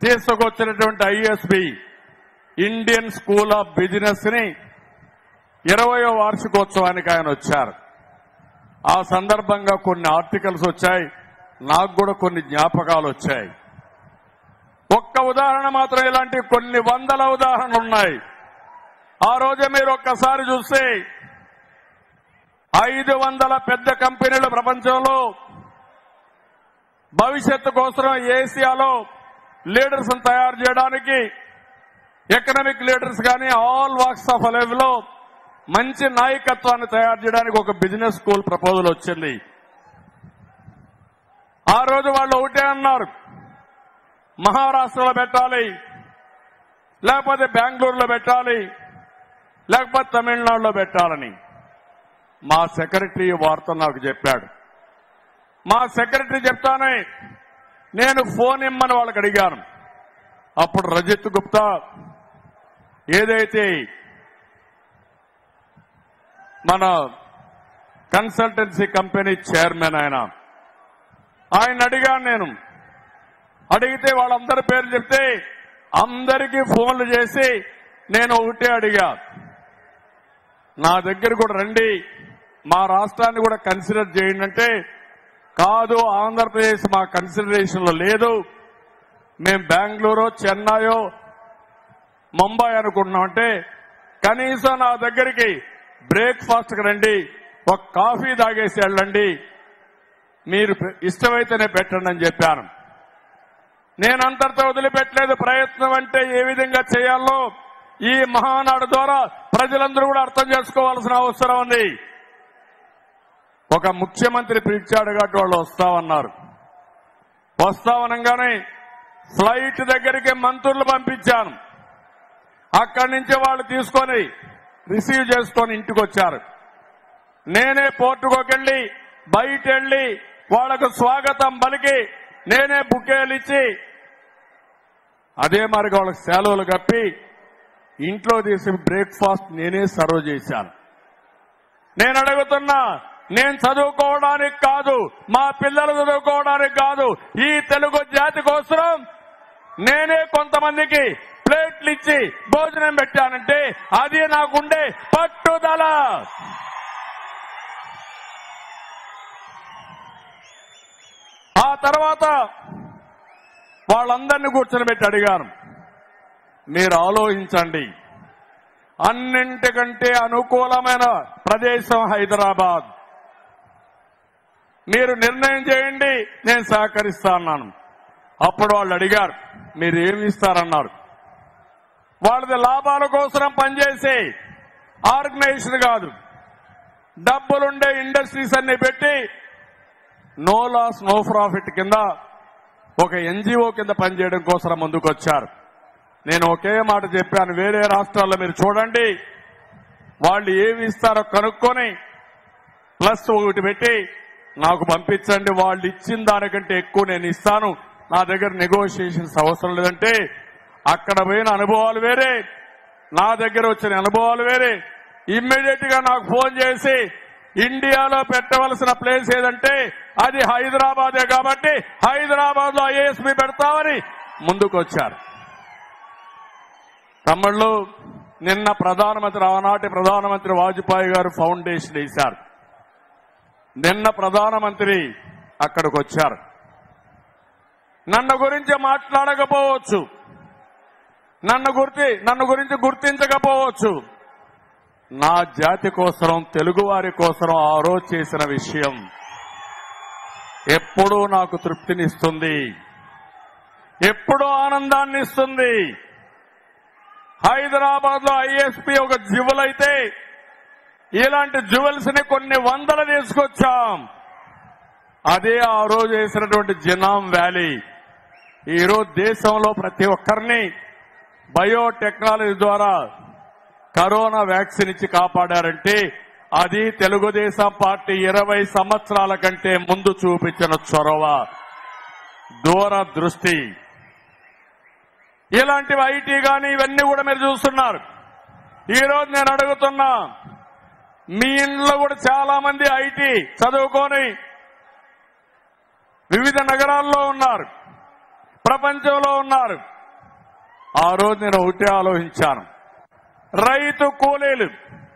తీసుకొచ్చినటువంటి ISB Indian school of business ని ఇరవయో వార్షికోత్సవానికి ఆయన వచ్చారు ఆ సందర్భంగా కొన్ని ఆర్టికల్స్ వచ్చాయి నాకు కూడా కొన్ని జ్ఞాపకాలు వచ్చాయి ఒక్క ఉదాహరణ మాత్రం ఇలాంటి కొన్ని వందల ఉదాహరణలు ఉన్నాయి ఆ రోజు మీరు ఒక్కసారి చూస్తే ఐదు వందల పెద్ద కంపెనీలు ప్రపంచంలో భవిష్యత్తు కోసం ఏసియాలో లీడర్స్ తయారు చేయడానికి ఎకనామిక్ లీడర్స్ కానీ ఆల్ వాక్స్ ఆఫ్ లైఫ్ లో మంచి నాయకత్వాన్ని తయారు చేయడానికి ఒక బిజినెస్ స్కూల్ ప్రపోజల్ వచ్చింది ఆ రోజు వాళ్ళు ఒకటే అన్నారు మహారాష్ట్రలో పెట్టాలి లేకపోతే బెంగళూరులో పెట్టాలి లేకపోతే తమిళనాడులో పెట్టాలని మా సెక్రటరీ ఈ వార్త నాకు చెప్పాడు మా సెక్రటరీ చెప్తానే నేను ఫోన్ ఇమ్మని వాళ్ళకి అడిగాను అప్పుడు రజిత్ గుప్తా ఏదైతే మన కన్సల్టెన్సీ కంపెనీ చైర్మన్ ఆయన ఆయన అడిగాను నేను అడిగితే వాళ్ళందరి పేర్లు చెప్తే అందరికీ ఫోన్లు చేసి నేను ఒకటే అడిగా నా దగ్గర కూడా రండి మా రాష్ట్రాన్ని కూడా కన్సిడర్ చేయండి అంటే కాదు ఆంధ్రప్రదేశ్ మా కన్సిడరేషన్ లో లేదు మేం బెంగళూరు చెన్నైయో ముంబై అనుకుంటున్నాం అంటే కనీసం నా దగ్గరికి బ్రేక్ఫాస్ట్ కి రండి ఒక కాఫీ తాగేసి వెళ్ళండి మీరు ఇష్టమైతేనే పెట్టండి అని చెప్పాను నేను అంతటితో వదిలిపెట్టలేదు ప్రయత్నం అంటే ఏ విధంగా చేయాలో ఈ మహానాడు ద్వారా ప్రజలందరూ కూడా అర్థం చేసుకోవాల్సిన అవసరం ఉంది ఒక ముఖ్యమంత్రి పిలిచాడు కాబట్టి వాళ్ళు వస్తామన్నారు వస్తామనగానే ఫ్లైట్ దగ్గరికి మంత్రులు పంపించాను అక్కడి నుంచి వాళ్ళు తీసుకొని రిసీవ్ చేసుకొని ఇంటికి వచ్చారు నేనే పోర్టుకోకి వెళ్ళి బయట వెళ్ళి వాళ్లకు స్వాగతం పలికి నేనే బుకేలు ఇచ్చి అదే మరి వాళ్ళకి సెలవులు కప్పి ఇంట్లో తీసి బ్రేక్ఫాస్ట్ నేనే సర్వ్ చేశాను నేను అడుగుతున్నా నేను చదువుకోవడానికి కాదు మా పిల్లలు చదువుకోవడానికి కాదు ఈ తెలుగు జాతి కోసం నేనే కొంతమందికి ప్లేట్లు ఇచ్చి భోజనం పెట్టానంటే అది నాకుండే పట్టుదల ఆ తర్వాత వాళ్ళందరినీ కూర్చొని పెట్టి అడిగాను మీరు ఆలోచించండి అన్నింటికంటే అనుకూలమైన ప్రదేశం హైదరాబాద్ మీరు నిర్ణయం చేయండి నేను సహకరిస్తా అన్నాను అప్పుడు వాళ్ళు అడిగారు మీరు ఏమి ఇస్తారన్నారు వాళ్ళది లాభాల కోసం పనిచేసే ఆర్గనైజేషన్ కాదు డబ్బులుండే ఇండస్ట్రీస్ అన్ని పెట్టి నో లాస్ నో ప్రాఫిట్ కింద ఒక ఎన్జిఓ కింద పనిచేయడం కోసం ముందుకు వచ్చారు నేను ఒకే మాట చెప్పాను వేరే రాష్ట్రాల్లో మీరు చూడండి వాళ్ళు ఏమి ఇస్తారో కనుక్కొని ప్లస్ ఒకటి పెట్టి నాకు పంపించండి వాళ్ళు ఇచ్చిన దానికంటే ఎక్కువ నేను ఇస్తాను నా దగ్గర నెగోషియేషన్స్ అవసరం లేదంటే అక్కడ పోయిన అనుభవాలు వేరే నా దగ్గర వచ్చిన అనుభవాలు వేరే ఇమ్మీడియట్ గా నాకు ఫోన్ చేసి ఇండియాలో పెట్టవలసిన ప్లేస్ ఏదంటే అది హైదరాబాదే కాబట్టి హైదరాబాద్ లో ఐఏఎస్పీ పెడతామని ముందుకు వచ్చారు తమిళ్లో నిన్న ప్రధానమంత్రి ఆనాటి ప్రధానమంత్రి వాజ్పేయి గారు ఫౌండేషన్ వేశారు నిన్న ప్రధానమంత్రి అక్కడికి వచ్చారు నన్ను గురించి మాట్లాడకపోవచ్చు నన్ను గుర్తి నన్ను గురించి గుర్తించకపోవచ్చు నా జాతి కోసం తెలుగువారి కోసం ఆ రోజు చేసిన విషయం ఎప్పుడూ నాకు తృప్తినిస్తుంది ఎప్పుడూ ఆనందాన్ని ఇస్తుంది హైదరాబాద్ లో ఐఎస్పీ ఒక జ్యువెల్ అయితే ఇలాంటి జ్యువెల్స్ ని కొన్ని వందలు తీసుకొచ్చాం అదే ఆ రోజు వేసినటువంటి జినాం వ్యాలీ ఈ రోజు దేశంలో ప్రతి ఒక్కరిని బయోటెక్నాలజీ ద్వారా కరోనా వ్యాక్సిన్ ఇచ్చి కాపాడారంటే అది తెలుగుదేశం పార్టీ ఇరవై సంవత్సరాల కంటే ముందు చూపించిన చొరవ దూరదృష్టి ఇలాంటివి ఐటీ కానీ ఇవన్నీ కూడా మీరు చూస్తున్నారు ఈ రోజు నేను అడుగుతున్నా మీ ఇంట్లో కూడా చాలా మంది ఐటీ చదువుకొని వివిధ నగరాల్లో ఉన్నారు ప్రపంచంలో ఉన్నారు ఆ రోజు నేను ఒకటే ఆలోచించాను రైతు కూలీలు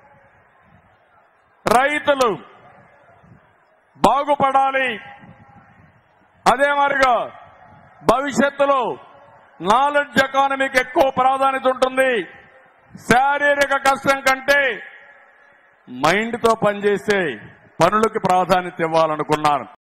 రైతులు బాగుపడాలి అదే మరిగా భవిష్యత్తులో నాలెడ్జ్ ఎకానమీకి ఎక్కువ ప్రాధాన్యత ఉంటుంది శారీరక కష్టం కంటే మైండ్తో పనిచేసే పనులకి ప్రాధాన్యత ఇవ్వాలనుకున్నాను